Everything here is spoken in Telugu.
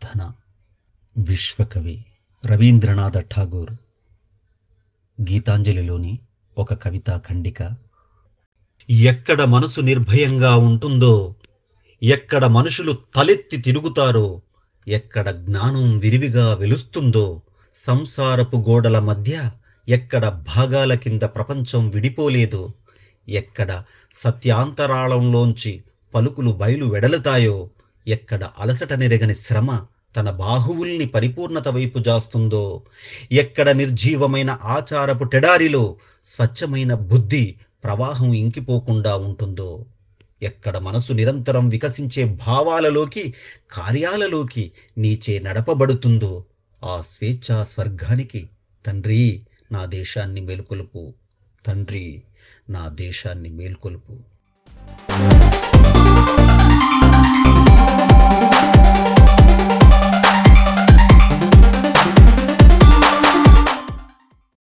సాధన విశ్వకవి రవీంద్రనాథ ఠాగూర్ గీతాంజలిలోని ఒక కవితా ఖండిక ఎక్కడ మనసు నిర్భయంగా ఉంటుందో ఎక్కడ మనుషులు తలెత్తి తిరుగుతారో ఎక్కడ జ్ఞానం విరివిగా వెలుస్తుందో సంసారపు గోడల మధ్య ఎక్కడ భాగాల కింద ప్రపంచం విడిపోలేదో ఎక్కడ సత్యాంతరాళంలోంచి పలుకులు బయలు వెడలుతాయో ఎక్కడ అలసట నెరగని శ్రమ తన బాహువుల్ని పరిపూర్ణత వైపు జాస్తుందో ఎక్కడ నిర్జీవమైన ఆచారపు టెడారిలో స్వచ్ఛమైన బుద్ధి ప్రవాహం ఇంకిపోకుండా ఉంటుందో ఎక్కడ మనసు నిరంతరం వికసించే భావాలలోకి కార్యాలలోకి నీచే నడపబడుతుందో ఆ స్వేచ్ఛా స్వర్గానికి తండ్రి నా దేశాన్ని మేల్కొలుపు తండ్రి నా దేశాన్ని మేల్కొలుపు